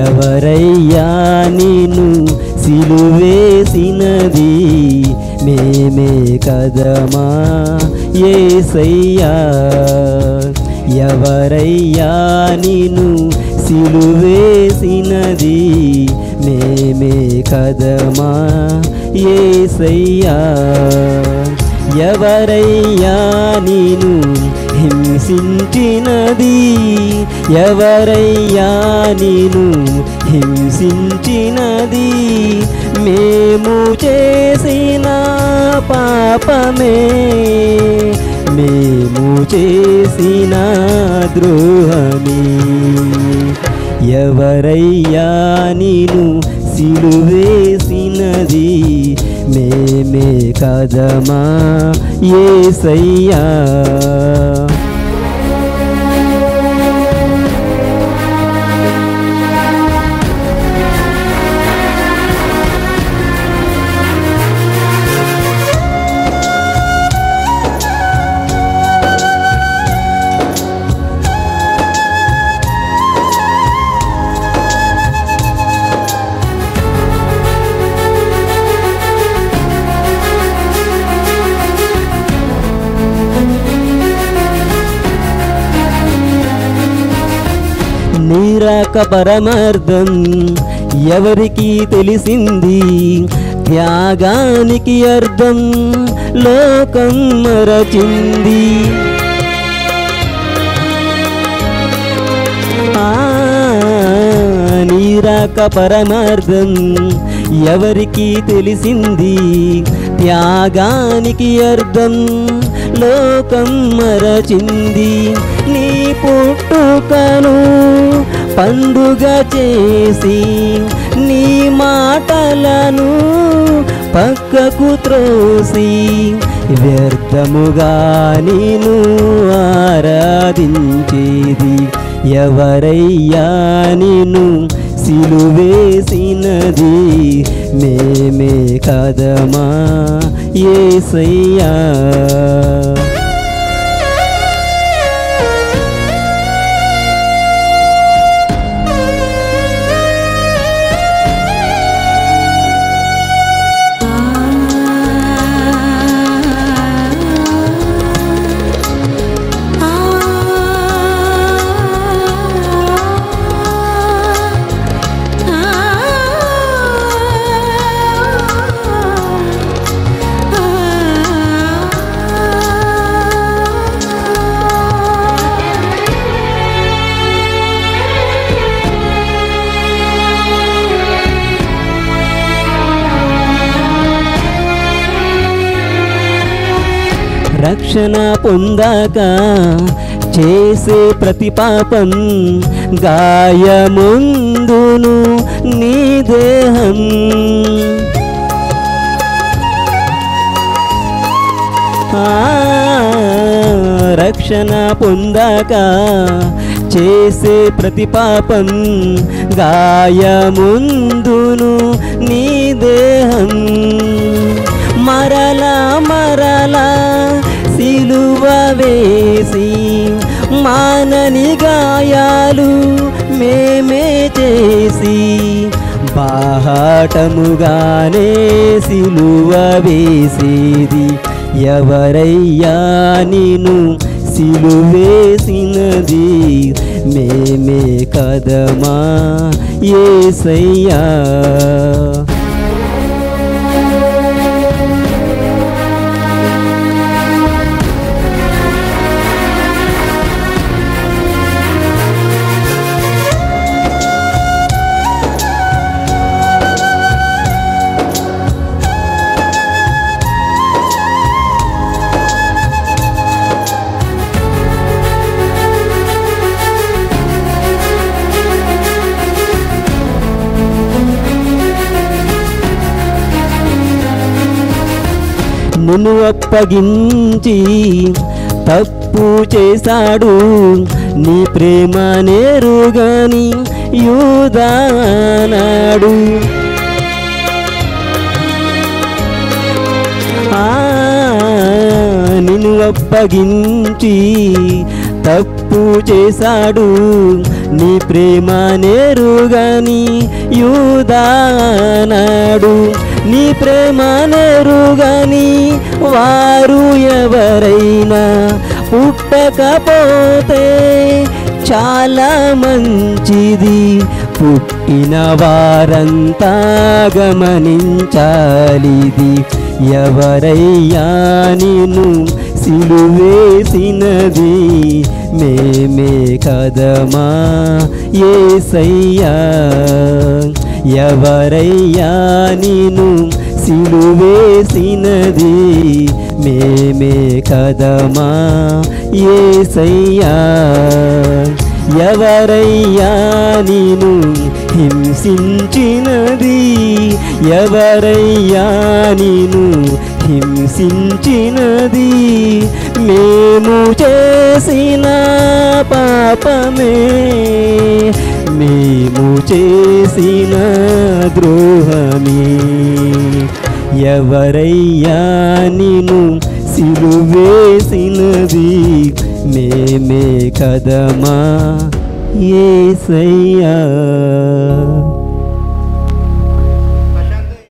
ఎవరయ్యా నిన్ను సిలువేసినది మేమే కదమా ఏసయ్యా ఎవరయ్యా నిన్ను సిలువేసినది మేమే కదమా ఏసయ్యా ఎవరయ్యా నేను హింసించినది ఎవరయ్యా నేను హింసించినది మేము చేసిన పాపమే మేము చేసిన ద్రోహమే ఎవరయ్యా నేను సిలువేసినది మేమే కదమా ఏసయ్యా నీరాక పరమార్థం ఎవరికి తెలిసింది త్యాగానికి అర్థం లోకం మరచింది ఆ, నీరాక పరమార్థం ఎవరికి తెలిసింది త్యాగానికి అర్థం లోకం మరచింది నీ పుట్టుకను పండుగ చేసి నీ మాటలను పక్కకు త్రోసి వ్యర్థముగా నేను ఆరాధించేది ఎవరయ్యా నిన్ను సిలువేసినది మేమే కదమా ఏసయ్యా రక్షణ పొందాక చేసే ప్రతి పాపం గాయముందును నీ దేహం ఆ, రక్షణ పొందాక చేసే ప్రతి పాపం గాయముందును నీ దేహం మరలా మరలా సిలువ వేసి మానని గాయాలు మేమే చేసి బాహాటముగానే సిలువ వేసేది ఎవరయ్యా నిన్ను సిలువేసినది మేమే కదమా ఏసయ్యా నిన్ను అప్పగించి తప్పు చేశాడు నీ ప్రేమ నేరుగాని యూదానాడు ఆ, నిన్ను అప్పగించి తప్పు చేశాడు నీ ప్రేమ నేరుగని యూదానాడు నీ ప్రేమ నేరుగని వారు ఎవరైనా పుట్టకపోతే చాలా మంచిది పుట్టిన వారంతా గమనించాలిది ఎవరయ్యా నిన్ను సిలువేసినది మేమే కదమా ఏసయ్యా ఎవరయ్యా నిన్ను సిలువేసినది మేమే కదమా ఏసయ్యా ఎవరయ్యా నేను హింసించినది ఎవరయ్యా నేను హింసించినది మేము చేసిన పాపమే మేము చేసిన ద్రోహమే ఎవరయ్యా నిను సిలువేసినది మేమే కదమా ఏసయ్యా